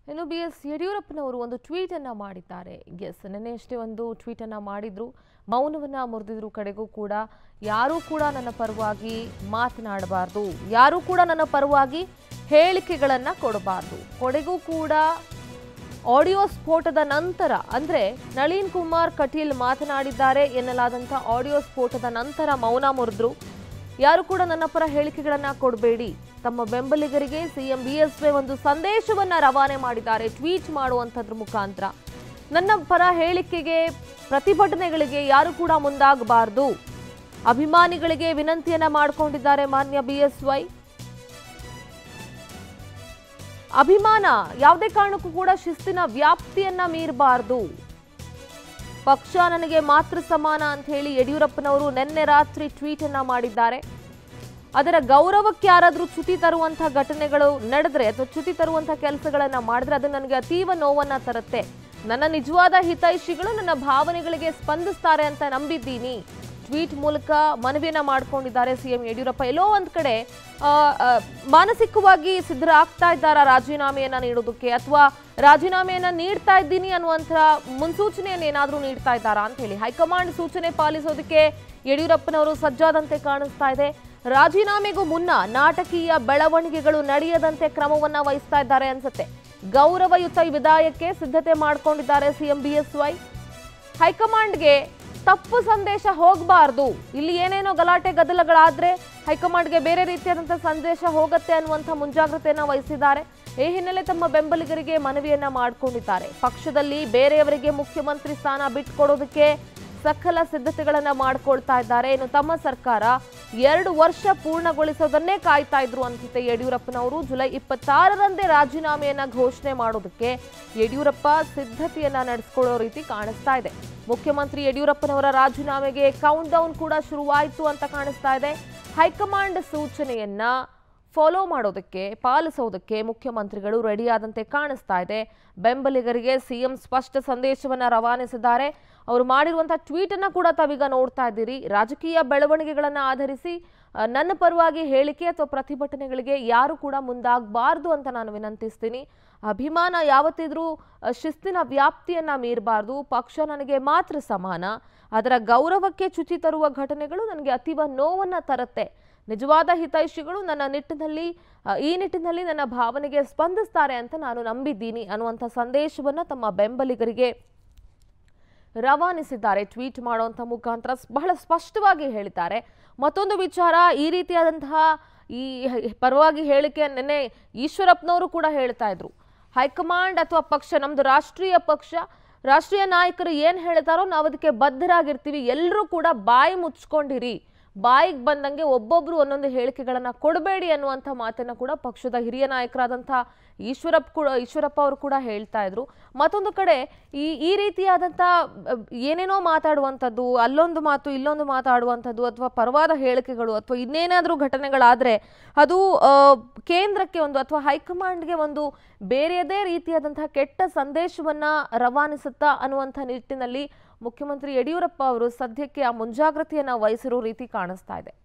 ಇನ್ನು B S ಯಡಿಯೂರಪ್ಪನವರು ಒಂದು ಟ್ವೀಟ್ ಅನ್ನ ಮಾಡಿದ್ದಾರೆ ಎಸ್ ನಿನ್ನೆ ಅಷ್ಟೇ ಒಂದು ಟ್ವೀಟ್ ಅನ್ನ ಮಾಡಿದ್ರು ಮೌನವನ್ನ ಮುರಿದಿದ್ರು ಕಡೆಗೂ ಕೂಡ ಯಾರೂ ಕೂಡ ನನ್ನ ಪರವಾಗಿ ಮಾತನಾಡಬಾರ್ದು ಯಾರೂ ಕೂಡ ನನ್ನ ಪರವಾಗಿ ಹೇಳಿಕೆಗಳನ್ನ ಕೊಡಬಾರ್ದು ಕೊಡೆಗೂ ಕೂಡ ಆಡಿಯೋ ಸ್ಫೋಟದ ನಂತರ ಅಂದ್ರೆ ನಳಿನ್ ಕುಮಾರ್ ಕಟೀಲ್ ಮಾತನಾಡಿದ್ದಾರೆ ಎನ್ನಲಾದಂಥ ಆಡಿಯೋ ಸ್ಫೋಟದ ನಂತರ ಮೌನ ಮುರಿದ್ರು ಯಾರು ಕೂಡ ನನ್ನ ಪರ ಹೇಳಿಕೆಗಳನ್ನ ಕೊಡಬೇಡಿ ತಮ್ಮ ಬೆಂಬಲಿಗರಿಗೆ ಸಿಎಂ ಬಿಎಸ್ವೈ ಒಂದು ಸಂದೇಶವನ್ನ ರವಾನೆ ಮಾಡಿದ್ದಾರೆ ಟ್ವೀಟ್ ಮಾಡುವಂಥದ್ರ ಮುಖಾಂತರ ನನ್ನ ಪರ ಹೇಳಿಕೆಗೆ ಪ್ರತಿಭಟನೆಗಳಿಗೆ ಯಾರು ಕೂಡ ಮುಂದಾಗಬಾರ್ದು ಅಭಿಮಾನಿಗಳಿಗೆ ವಿನಂತಿಯನ್ನ ಮಾಡಿಕೊಂಡಿದ್ದಾರೆ ಮಾನ್ಯ ಬಿಎಸ್ವೈ ಅಭಿಮಾನ ಯಾವುದೇ ಕಾರಣಕ್ಕೂ ಕೂಡ ಶಿಸ್ತಿನ ವ್ಯಾಪ್ತಿಯನ್ನ ಮೀರಬಾರ್ದು ಪಕ್ಷ ನನಗೆ ಮಾತೃ ಸಮಾನ ಅಂತ ಹೇಳಿ ಯಡಿಯೂರಪ್ಪನವರು ನಿನ್ನೆ ರಾತ್ರಿ ಟ್ವೀಟ್ ಅನ್ನ ಮಾಡಿದ್ದಾರೆ ಅದರ ಗೌರವಕ್ಕೆ ಯಾರಾದರೂ ಚ್ಯುತಿ ತರುವಂತಹ ಘಟನೆಗಳು ನಡೆದ್ರೆ ಅಥವಾ ಚ್ಯುತಿ ತರುವಂತಹ ಕೆಲಸಗಳನ್ನ ಮಾಡಿದ್ರೆ ಅದು ನನಗೆ ಅತೀವ ನೋವನ್ನ ತರುತ್ತೆ ನನ್ನ ನಿಜವಾದ ಹಿತೈಷಿಗಳು ನನ್ನ ಭಾವನೆಗಳಿಗೆ ಸ್ಪಂದಿಸ್ತಾರೆ ಅಂತ ನಂಬಿದ್ದೀನಿ ಟ್ವೀಟ್ ಮೂಲಕ ಮನವಿಯನ್ನ ಮಾಡ್ಕೊಂಡಿದ್ದಾರೆ ಸಿಎಂ ಯಡಿಯೂರಪ್ಪ ಎಲ್ಲೋ ಒಂದ್ ಕಡೆ ಆ, ಆ, ಮಾನಸಿಕವಾಗಿ ಸಿದ್ಧರಾಗ್ತಾ ಇದ್ದಾರಾ ರಾಜೀನಾಮೆಯನ್ನ ನೀಡೋದಕ್ಕೆ ಅಥವಾ ರಾಜೀನಾಮೆಯನ್ನ ನೀಡ್ತಾ ಇದ್ದೀನಿ ಅನ್ನುವಂಥ ಮುನ್ಸೂಚನೆಯನ್ನು ಏನಾದರೂ ನೀಡ್ತಾ ಇದ್ದಾರಾ ಅಂತ ಹೇಳಿ ಹೈಕಮಾಂಡ್ ಸೂಚನೆ ಪಾಲಿಸೋದಕ್ಕೆ ಯಡಿಯೂರಪ್ಪನವರು ಸಜ್ಜಾದಂತೆ ಕಾಣಿಸ್ತಾ ಇದೆ ರಾಜೀನಾಮೆಗೂ ಮುನ್ನ ನಾಟಕೀಯ ಬೆಳವಣಿಗೆಗಳು ನಡೆಯದಂತೆ ಕ್ರಮವನ್ನ ವಹಿಸ್ತಾ ಇದ್ದಾರೆ ಅನ್ಸುತ್ತೆ ಗೌರವಯುತ ವಿದಾಯಕ್ಕೆ ಸಿದ್ಧತೆ ಮಾಡ್ಕೊಂಡಿದ್ದಾರೆ ಸಿಎಂ ಬಿಎಸ್ವೈ ಹೈಕಮಾಂಡ್ಗೆ ತಪ್ಪು ಸಂದೇಶ ಹೋಗಬಾರ್ದು ಇಲ್ಲಿ ಏನೇನೋ ಗಲಾಟೆ ಗದ್ದಲಗಳಾದ್ರೆ ಹೈಕಮಾಂಡ್ಗೆ ಬೇರೆ ರೀತಿಯಾದಂಥ ಸಂದೇಶ ಹೋಗುತ್ತೆ ಅನ್ನುವಂಥ ಮುಂಜಾಗ್ರತೆಯನ್ನ ವಹಿಸಿದ್ದಾರೆ ಈ ಹಿನ್ನೆಲೆ ತಮ್ಮ ಬೆಂಬಲಿಗರಿಗೆ ಮನವಿಯನ್ನ ಮಾಡಿಕೊಂಡಿದ್ದಾರೆ ಪಕ್ಷದಲ್ಲಿ ಬೇರೆಯವರಿಗೆ ಮುಖ್ಯಮಂತ್ರಿ ಸ್ಥಾನ ಬಿಟ್ಕೊಡೋದಕ್ಕೆ ಸಕಲ ಸಿದ್ಧತೆಗಳನ್ನ ಮಾಡ್ಕೊಳ್ತಾ ಇದ್ದಾರೆ ಇನ್ನು ತಮ್ಮ ಸರ್ಕಾರ ಎರಡು ವರ್ಷ ಪೂರ್ಣಗೊಳಿಸೋದನ್ನೇ ಕಾಯ್ತಾ ಇದ್ರು ಅನ್ಸುತ್ತೆ ಯಡಿಯೂರಪ್ಪನವರು ಜುಲೈ ಇಪ್ಪತ್ತಾರರಂದೇ ರಾಜೀನಾಮೆಯನ್ನ ಘೋಷಣೆ ಮಾಡೋದಕ್ಕೆ ಯಡಿಯೂರಪ್ಪ ಸಿದ್ಧತೆಯನ್ನ ನಡೆಸ್ಕೊಳ್ಳೋ ರೀತಿ ಕಾಣಿಸ್ತಾ ಇದೆ ಮುಖ್ಯಮಂತ್ರಿ ಯಡಿಯೂರಪ್ಪನವರ ರಾಜೀನಾಮೆಗೆ ಕೌಂಟ್ ಡೌನ್ ಕೂಡ ಶುರುವಾಯಿತು ಅಂತ ಕಾಣಿಸ್ತಾ ಇದೆ ಹೈಕಮಾಂಡ್ ಸೂಚನೆಯನ್ನ ಫಾಲೋ ಮಾಡೋದಕ್ಕೆ ಪಾಲಿಸೋದಕ್ಕೆ ಮುಖ್ಯಮಂತ್ರಿಗಳು ರೆಡಿಯಾದಂತೆ ಕಾಣಿಸ್ತಾ ಇದೆ ಬೆಂಬಲಿಗರಿಗೆ ಸಿಎಂ ಸ್ಪಷ್ಟ ಸಂದೇಶವನ್ನ ರವಾನಿಸಿದ್ದಾರೆ ಅವರು ಮಾಡಿರುವಂತಹ ಟ್ವೀಟ್ ಅನ್ನ ಕೂಡ ತಾವೀಗ ನೋಡ್ತಾ ಇದ್ದೀರಿ ರಾಜಕೀಯ ಬೆಳವಣಿಗೆಗಳನ್ನ ಆಧರಿಸಿ ಆ, ನನ್ನ ಪರವಾಗಿ ಹೇಳಿಕೆ ಅಥವಾ ಪ್ರತಿಭಟನೆಗಳಿಗೆ ಯಾರು ಕೂಡ ಮುಂದಾಗಬಾರ್ದು ಅಂತ ನಾನು ವಿನಂತಿಸ್ತೀನಿ ಅಭಿಮಾನ ಯಾವತ್ತಿದ್ರೂ ಆ, ಶಿಸ್ತಿನ ವ್ಯಾಪ್ತಿಯನ್ನ ಮೀರಬಾರ್ದು ಪಕ್ಷ ನನಗೆ ಮಾತ್ರ ಸಮಾನ ಅದರ ಗೌರವಕ್ಕೆ ಚ್ಯುತಿ ತರುವ ಘಟನೆಗಳು ನನಗೆ ಅತೀವ ನೋವನ್ನ ತರುತ್ತೆ ನಿಜವಾದ ಹಿತೈಷಿಗಳು ನನ್ನ ನಿಟ್ಟಿನಲ್ಲಿ ಆ, ಈ ನಿಟ್ಟಿನಲ್ಲಿ ನನ್ನ ಭಾವನೆಗೆ ಸ್ಪಂದಿಸ್ತಾರೆ ಅಂತ ನಾನು ನಂಬಿದ್ದೀನಿ ಅನ್ನುವಂಥ ಸಂದೇಶವನ್ನ ತಮ್ಮ ಬೆಂಬಲಿಗರಿಗೆ ರವಾನಿಸಿದ್ದಾರೆ ಟ್ವೀಟ್ ಮಾಡುವಂಥ ಮುಖಾಂತರ ಸ್- ಬಹಳ ಸ್ಪಷ್ಟವಾಗಿ ಹೇಳಿದ್ದಾರೆ ಮತ್ತೊಂದು ವಿಚಾರ ಈ ರೀತಿಯಾದಂತಹ ಈ ಹ- ಪರವಾಗಿ ಹೇಳಿಕೆ ನಿನ್ನೆ ಈಶ್ವರಪ್ಪನವರು ಕೂಡ ಹೇಳ್ತಾ ಇದ್ರು ಹೈಕಮಾಂಡ್ ಅಥವಾ ಪಕ್ಷ ನಮ್ದು ರಾಷ್ಟ್ರೀಯ ಪಕ್ಷ ರಾಷ್ಟ್ರೀಯ ನಾಯಕರು ಏನು ಹೇಳ್ತಾರೋ ನಾವು ಅದಕ್ಕೆ ಬದ್ಧರಾಗಿರ್ತೀವಿ ಎಲ್ಲರೂ ಕೂಡ ಬಾಯಿ ಮುಚ್ಕೊಂಡಿರಿ ಬಾಯಿಗೆ ಬಂದಂಗೆ ಒಬ್ಬೊಬ್ರು ಒಂದೊಂದು ಹೇಳಿಕೆಗಳನ್ನ ಕೊಡಬೇಡಿ ಅನ್ನುವಂಥ ಮಾತನ್ನ ಕೂಡ ಪಕ್ಷದ ಹಿರಿಯ ನಾಯಕರಾದಂಥ ಈಶ್ವರಪ್ಪ ಕೂಡ ಈಶ್ವರಪ್ಪ ಅವರು ಕೂಡ ಹೇಳ್ತಾ ಇದ್ರು ಮತ್ತೊಂದು ಕಡೆ ಈ ಈ ರೀತಿಯಾದಂಥ ಅಹ್, ಏನೇನೋ ಮಾತಾಡುವಂಥದ್ದು ಅಲ್ಲೊಂದು ಮಾತು ಇಲ್ಲೊಂದು ಮಾತಾಡುವಂಥದ್ದು ಅಥವಾ ಪರವಾದ ಹೇಳಿಕೆಗಳು ಅಥವಾ ಇನ್ನೇನಾದರೂ ಘಟನೆಗಳಾದರೆ ಅದು ಆ, ಕೇಂದ್ರಕ್ಕೆ ಒಂದು ಅಥವಾ ಹೈಕಮಾಂಡ್ಗೆ ಒಂದು ಬೇರೆಯದೇ ರೀತಿಯಾದಂತಹ ಕೆಟ್ಟ ಸಂದೇಶವನ್ನ ರವಾನಿಸುತ್ತಾ ಅನ್ನುವಂಥ ನಿಟ್ಟಿನಲ್ಲಿ ಮುಖ್ಯಮಂತ್ರಿ ಯಡಿಯೂರಪ್ಪ ಅವರು ಸದ್ಯಕ್ಕೆ ಆ ಮುಂಜಾಗ್ರತೆಯನ್ನ ವಹಿಸಿರೋ ರೀತಿ ಕಾಣಿಸ್ತಾ ಇದೆ